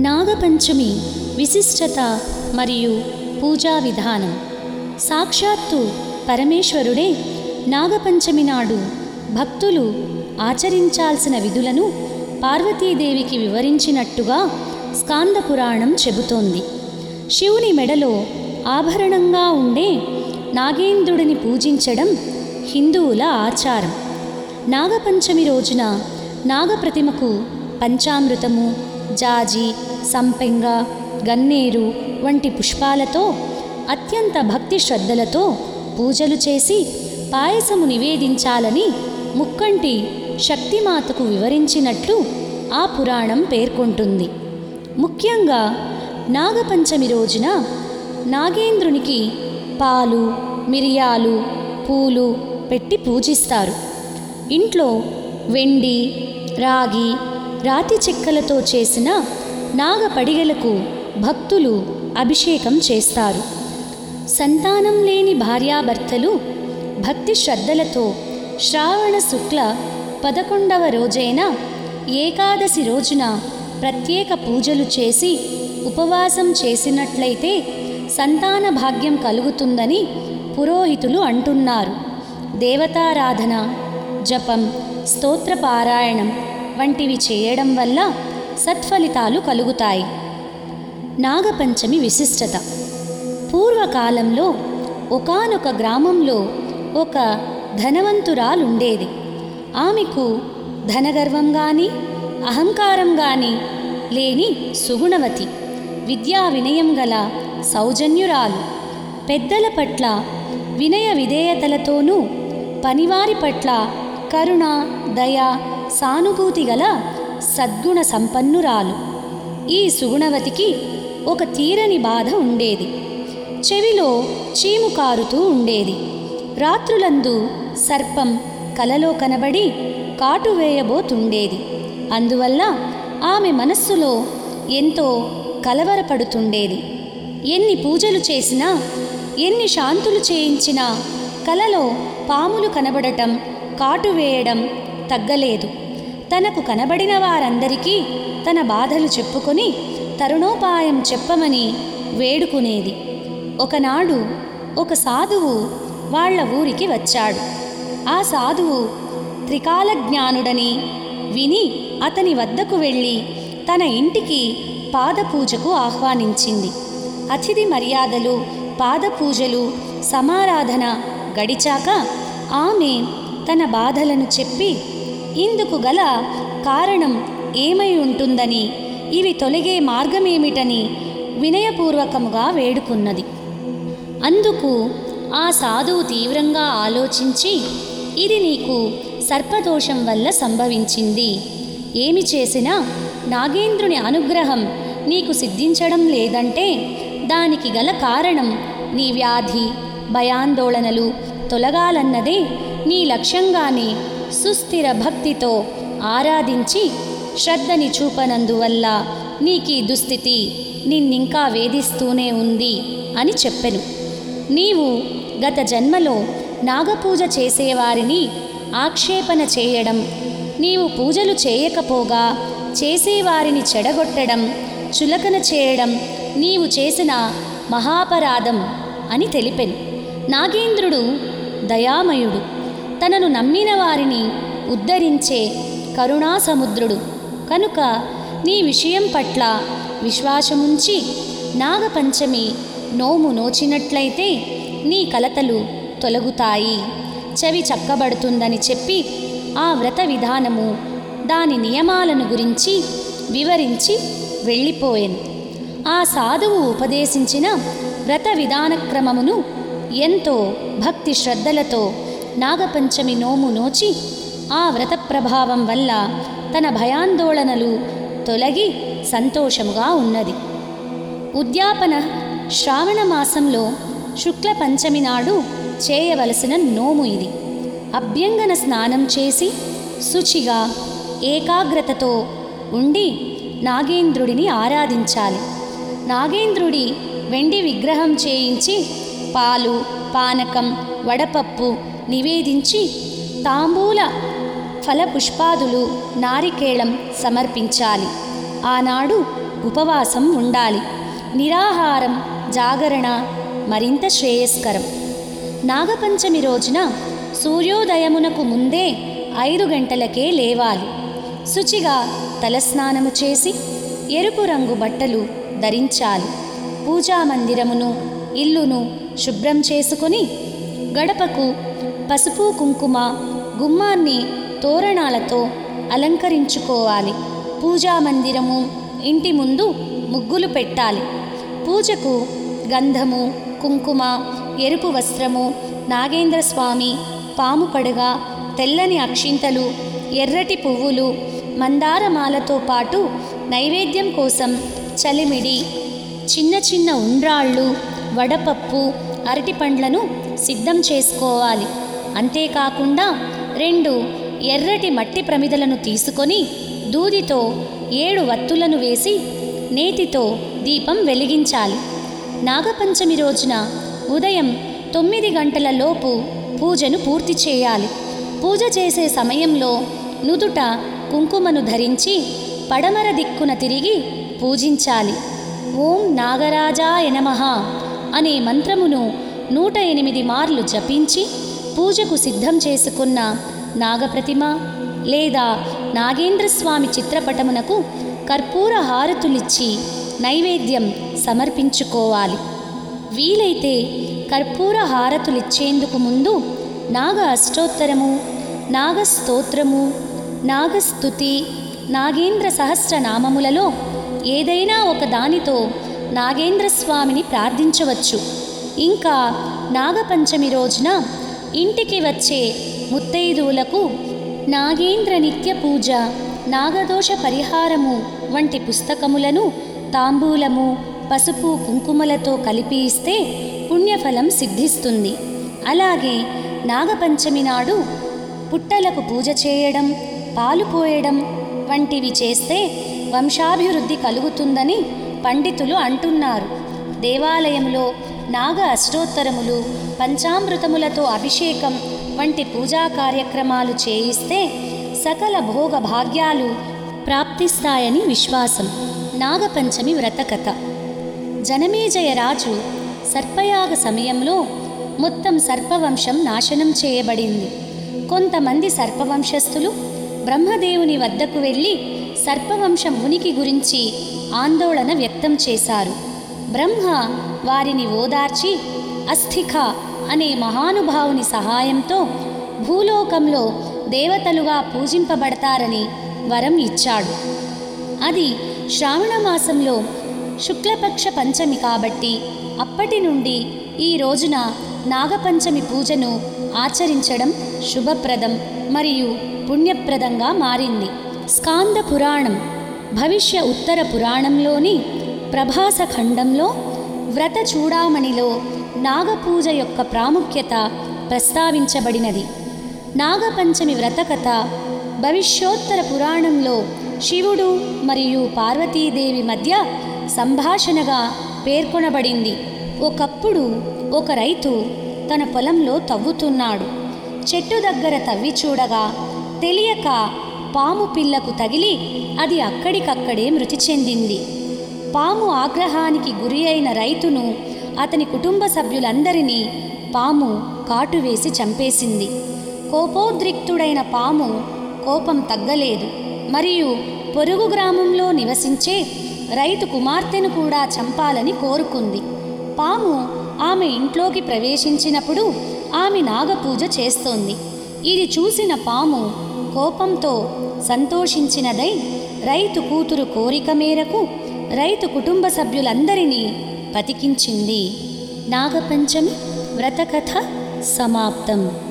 నాగపంచమి విశిష్టత మరియు పూజా విధానం సాక్షాత్తు పరమేశ్వరుడే నాగపంచమి నాడు భక్తులు ఆచరించాల్సిన విధులను పార్వతీదేవికి వివరించినట్టుగా స్కాంద పురాణం చెబుతోంది శివుని మెడలో ఆభరణంగా ఉండే నాగేంద్రుడిని పూజించడం హిందువుల ఆచారం నాగపంచమి రోజున నాగప్రతిమకు పంచామృతము జాజి సంపెంగ గన్నేరు వంటి పుష్పాలతో అత్యంత భక్తి శ్రద్ధలతో పూజలు చేసి పాయసము నివేదించాలని ముక్కంటి శక్తిమాతకు వివరించినట్లు ఆ పురాణం పేర్కొంటుంది ముఖ్యంగా నాగపంచమి రోజున నాగేంద్రునికి పాలు మిరియాలు పూలు పెట్టి పూజిస్తారు ఇంట్లో వెండి రాగి రాతి చెక్కలతో చేసిన నాగపడిగలకు భక్తులు అభిషేకం చేస్తారు సంతానం లేని భార్యాభర్తలు భక్తి శ్రద్ధలతో శ్రావణ శుక్ల పదకొండవ రోజైన ఏకాదశి రోజున ప్రత్యేక పూజలు చేసి ఉపవాసం చేసినట్లయితే సంతాన భాగ్యం కలుగుతుందని పురోహితులు అంటున్నారు దేవతారాధన జపం స్తోత్రపారాయణం వంటివి చేయడం వల్ల సత్ఫలితాలు కలుగుతాయి నాగపంచమి విశిష్టత పూర్వకాలంలో ఒకానొక గ్రామంలో ఒక ధనవంతురాలుండేది ఆమెకు ధనగర్వం కానీ అహంకారం కానీ లేని సుగుణవతి విద్యా వినయం గల సౌజన్యురాలు పెద్దల పట్ల వినయ విధేయతలతోనూ పనివారి పట్ల కరుణ దయ సానుభూతి గల సద్గుణ సంపన్నురాలు ఈ సుగుణవతికి ఒక తీరని బాధ ఉండేది చెవిలో చీము కారుతూ ఉండేది రాత్రులందు సర్పం కలలో కనబడి కాటు వేయబోతుండేది అందువల్ల ఆమె మనస్సులో ఎంతో కలవరపడుతుండేది ఎన్ని పూజలు చేసినా ఎన్ని శాంతులు చేయించినా కలలో పాములు కనబడటం కాటు వేయడం తగ్గలేదు తనకు కనబడిన వారందరికీ తన బాధలు చెప్పుకొని తరుణోపాయం చెప్పమని వేడుకునేది ఒకనాడు ఒక సాధువు వాళ్ళ ఊరికి వచ్చాడు ఆ సాధువు త్రికాల జ్ఞానుడని విని అతని వద్దకు వెళ్ళి తన ఇంటికి పాదపూజకు ఆహ్వానించింది అతిథి మర్యాదలు పాదపూజలు సమారాధన గడిచాక ఆమె తన బాధలను చెప్పి ఇందుకు గల కారణం ఏమై ఉంటుందని ఇవి తొలగే మార్గమేమిటని వినయపూర్వకముగా వేడుకున్నది అందుకు ఆ సాధువు తీవ్రంగా ఆలోచించి ఇది నీకు సర్పదోషం వల్ల సంభవించింది ఏమి చేసినా నాగేంద్రుని అనుగ్రహం నీకు సిద్ధించడం లేదంటే దానికి గల కారణం నీ వ్యాధి భయాందోళనలు తొలగాలన్నదే నీ లక్ష్యంగానే సుస్థిర భక్తితో ఆరాధించి శ్రద్ధని చూపనందువల్ల నీకీ దుస్థితి నిన్నింకా వేధిస్తూనే ఉంది అని చెప్పెను నీవు గత జన్మలో నాగపూజ చేసేవారిని ఆక్షేపణ చేయడం నీవు పూజలు చేయకపోగా చేసేవారిని చెడగొట్టడం చులకన చేయడం నీవు చేసిన మహాపరాధం అని తెలిపెను నాగేంద్రుడు దయామయుడు తనను నమ్మిన వారిని ఉద్ధరించే కరుణాసముద్రుడు కనుక నీ విషయం పట్ల విశ్వాసముంచి నాగపంచమి నోము నోచినట్లయితే నీ కలతలు తొలగుతాయి చెవి చక్కబడుతుందని చెప్పి ఆ వ్రత విధానము దాని నియమాలను గురించి వివరించి వెళ్ళిపోయాను ఆ సాధువు ఉపదేశించిన వ్రత విధాన క్రమమును ఎంతో భక్తి శ్రద్ధలతో నాగపంచమి నోము నోచి ఆ వ్రత ప్రభావం వల్ల తన భయాందోళనలు తొలగి సంతోషముగా ఉన్నది ఉద్యాపన శ్రావణ మాసంలో శుక్ల పంచమి నాడు చేయవలసిన నోము ఇది అభ్యంగన స్నానం చేసి శుచిగా ఏకాగ్రతతో ఉండి నాగేంద్రుడిని ఆరాధించాలి నాగేంద్రుడి వెండి విగ్రహం చేయించి పాలు పానకం వడపప్పు నివేదించి తాంబూల ఫలపుష్పాదులు నారికేళం సమర్పించాలి ఆనాడు ఉపవాసం ఉండాలి నిరాహారం జాగరణ మరింత శ్రేయస్కరం నాగపంచమి రోజున సూర్యోదయమునకు ముందే ఐదు గంటలకే లేవాలి శుచిగా తలస్నానము చేసి ఎరుపు రంగు బట్టలు ధరించాలి పూజా మందిరమును ఇల్లును శుభ్రం చేసుకొని గడపకు పసుపు కుంకుమ గుమ్మాన్ని తోరణాలతో అలంకరించుకోవాలి పూజా మందిరము ఇంటి ముందు ముగ్గులు పెట్టాలి పూజకు గంధము కుంకుమ ఎరుపు వస్త్రము నాగేంద్ర స్వామి పాము పడగ తెల్లని అక్షింతలు ఎర్రటి పువ్వులు మందారమాలతో పాటు నైవేద్యం కోసం చలిమిడి చిన్న చిన్న ఉండ్రాళ్ళు వడపప్పు అరటిపండ్లను సిద్ధం చేసుకోవాలి అంతేకాకుండా రెండు ఎర్రటి మట్టి ప్రమిదలను తీసుకొని దూదితో ఏడు వత్తులను వేసి నేతితో దీపం వెలిగించాలి నాగపంచమి రోజున ఉదయం తొమ్మిది గంటల లోపు పూజను పూర్తి చేయాలి పూజ చేసే సమయంలో నుదుట కుంకుమను ధరించి పడమర దిక్కున తిరిగి పూజించాలి ఓం నాగరాజాయ నమః అనే మంత్రమును నూట ఎనిమిది మార్లు జపించి పూజకు సిద్ధం చేసుకున్న నాగప్రతిమ లేదా నాగేంద్రస్వామి చిత్రపటమునకు కర్పూర హారతులిచ్చి నైవేద్యం సమర్పించుకోవాలి వీలైతే కర్పూర హారతులిచ్చేందుకు ముందు నాగ అష్టోత్తరము నాగస్తోత్రము నాగస్తుతి నాగేంద్ర సహస్రనామములలో ఏదైనా ఒక దానితో నాగేంద్ర స్వామిని ప్రార్థించవచ్చు ఇంకా నాగపంచమి రోజున ఇంటికి వచ్చే ముత్తైదువులకు నాగేంద్ర నిత్య పూజ నాగదోష పరిహారము వంటి పుస్తకములను తాంబూలము పసుపు కుంకుమలతో కలిపి ఇస్తే పుణ్యఫలం సిద్ధిస్తుంది అలాగే నాగపంచమి నాడు పుట్టలకు పూజ చేయడం పాలు పోయడం వంటివి చేస్తే వంశాభివృద్ధి కలుగుతుందని పండితులు అంటున్నారు దేవాలయంలో నాగ అష్టోత్తరములు పంచామృతములతో అభిషేకం వంటి పూజా కార్యక్రమాలు చేయిస్తే సకల భోగ భాగ్యాలు ప్రాప్తిస్తాయని విశ్వాసం నాగపంచమి వ్రతకథ జనమేజయ రాజు సర్పయాగ సమయంలో మొత్తం సర్పవంశం నాశనం చేయబడింది కొంతమంది సర్పవంశస్థులు బ్రహ్మదేవుని వద్దకు వెళ్ళి సర్పవంశం ఉనికి గురించి ఆందోళన వ్యక్తం చేశారు బ్రహ్మ వారిని ఓదార్చి అస్థిఖ అనే మహానుభావుని సహాయంతో భూలోకంలో దేవతలుగా పూజింపబడతారని వరం ఇచ్చాడు అది శ్రావణ మాసంలో శుక్లపక్ష పంచమి కాబట్టి అప్పటి నుండి ఈ రోజున నాగపంచమి పూజను ఆచరించడం శుభప్రదం మరియు పుణ్యప్రదంగా మారింది స్కాంద పురాణం భవిష్య ఉత్తర పురాణంలోని ప్రభాస ఖండంలో వ్రత చూడామణిలో నాగపూజ యొక్క ప్రాముఖ్యత ప్రస్తావించబడినది నాగపంచమి వ్రతకథ భవిష్యోత్తర పురాణంలో శివుడు మరియు పార్వతీదేవి మధ్య సంభాషణగా పేర్కొనబడింది ఒకప్పుడు ఒక రైతు తన పొలంలో తవ్వుతున్నాడు చెట్టు దగ్గర తవ్వి చూడగా తెలియక పాము పిల్లకు తగిలి అది అక్కడికక్కడే మృతి చెందింది పాము ఆగ్రహానికి గురి అయిన రైతును అతని కుటుంబ సభ్యులందరినీ పాము కాటువేసి చంపేసింది కోపోద్రిక్తుడైన పాము కోపం తగ్గలేదు మరియు పొరుగు గ్రామంలో నివసించే రైతు కుమార్తెను కూడా చంపాలని కోరుకుంది పాము ఆమె ఇంట్లోకి ప్రవేశించినప్పుడు ఆమె నాగపూజ చేస్తోంది ఇది చూసిన పాము కోపంతో సంతోషించినదై రైతు కూతురు కోరిక మేరకు రైతు కుటుంబ సభ్యులందరినీ బతికించింది నాగపంచమి వ్రతకథ సమాప్తం